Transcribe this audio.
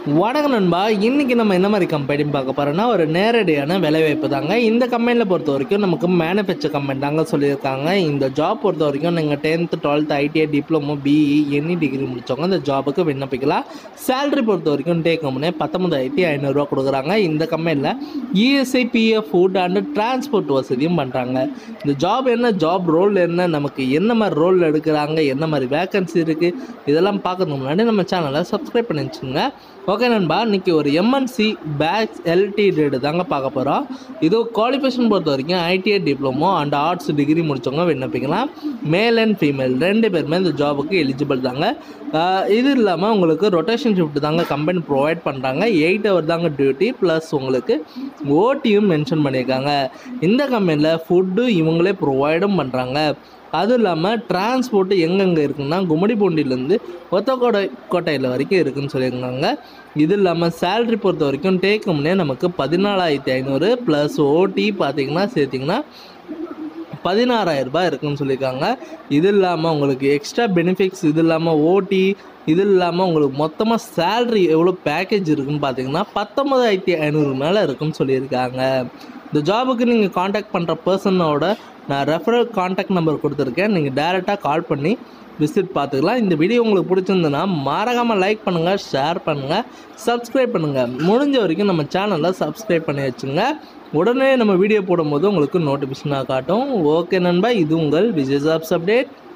வணக்கம் நண்பா இன்றைக்கி நம்ம என்ன மாதிரி கம்பெனி பார்க்க போகிறோம்னா ஒரு நேரடியான வேலைவாய்ப்பு தாங்க இந்த கம்பெனியில் பொறுத்த வரைக்கும் நமக்கு மேனுஃபேக்சர் கம்பெனி தாங்க சொல்லியிருக்காங்க இந்த ஜாப் பொறுத்த வரைக்கும் நீங்கள் tenth twelfth ITI diploma BE any degree முடித்தவங்க இந்த ஜாபுக்கு விண்ணப்பிக்கலாம் சேலரி பொறுத்த வரைக்கும் டேக் கம்பெனி பத்தொம்பதாயிரத்தி ஐநூறுரூவா கொடுக்குறாங்க இந்த கம்பெனியில் ESI PF food and transport வசதியும் பண்ணுறாங்க இந்த ஜாப் என்ன ஜாப் ரோல் என்ன நமக்கு என்ன மாதிரி ரோல் எடுக்கிறாங்க என்ன மாதிரி வேகன்சி இருக்குது இதெல்லாம் பார்க்கறதுக்கு முன்னாடி நம்ம சேனலை சப்ஸ்கிரைப் பண்ணி வச்சுக்கோங்க ஓகே நண்பா இன்னைக்கு ஒரு எம்என்சி பேக்ஸ் எல்டிடெட் தாங்க பார்க்க போகிறோம் இது குவாலிஃபிகேஷன் பொறுத்த வரைக்கும் ITI diploma and arts degree முடிச்சவங்க விண்ணப்பிக்கலாம் மேல் அண்ட் ஃபீமேல் ரெண்டு பேருமே இந்த ஜாபுக்கு எலிஜிபிள் தாங்க ஆஹ் இது இல்லாமல் உங்களுக்கு ரொட்டேஷன் ஷிஃப்ட் தாங்க கம்பெனி ப்ரொவைட் பண்ணுறாங்க எயிட் ஹவர் தாங்க டியூட்டி ப்ளஸ் உங்களுக்கு ஓட்டியும் மென்ஷன் பண்ணியிருக்காங்க இந்த கம்பெனியில் ஃபுட்டு இவங்களே ப்ரொவைடும் பண்ணுறாங்க அதுவும் இல்லாமல் டிரான்ஸ்போர்ட்டு எங்கெங்கே இருக்குன்னா கும்மிடிப்பூண்டிலேருந்து ஒத்தக்கோட்டை கோட்டையில் வரைக்கும் இருக்குன்னு சொல்லியிருக்காங்க இது இல்லாமல் சேலரி பொறுத்த வரைக்கும் டேக்கம்னே நமக்கு பதினாலாயிரத்தி ஐநூறு ப்ளஸ் ஓடி பார்த்தீங்கன்னா சேர்த்திங்கன்னா பதினாறாயிரம் ரூபாய் இருக்குன்னு சொல்லியிருக்காங்க இது இல்லாமல் உங்களுக்கு எக்ஸ்ட்ரா பெனிஃபிட்ஸ் இது இல்லாமல் ஓடி இது இல்லாமல் உங்களுக்கு மொத்தமாக சேல்ரி எவ்வளோ பேக்கேஜ் இருக்குன்னு பார்த்தீங்கன்னா பத்தொன்பதாயிரத்தி ஐநூறு மேலே இருக்குன்னு சொல்லியிருக்காங்க இந்த ஜாபுக்கு நீங்கள் காண்டாக்ட் பண்ணுற பர்சனோட நான் ரெஃபரல் காண்டாக்ட் நம்பர் கொடுத்துருக்கேன் நீங்கள் டேரெக்டாக கால் பண்ணி விசிட் பார்த்துக்கலாம் இந்த வீடியோ உங்களுக்கு பிடிச்சிருந்துன்னா மறக்காமல் லைக் பண்ணுங்கள் ஷேர் பண்ணுங்கள் சப்ஸ்கிரைப் பண்ணுங்கள் முடிஞ்ச வரைக்கும் நம்ம சேனலை சப்ஸ்கிரைப் பண்ணி வச்சுங்க உடனே நம்ம வீடியோ போடும்போது உங்களுக்கு நோட்டிஃபிகேஷனாக காட்டும் ஓகே நண்பா இது உங்கள் விஜய் ஜாப்ஸ் அப்டேட்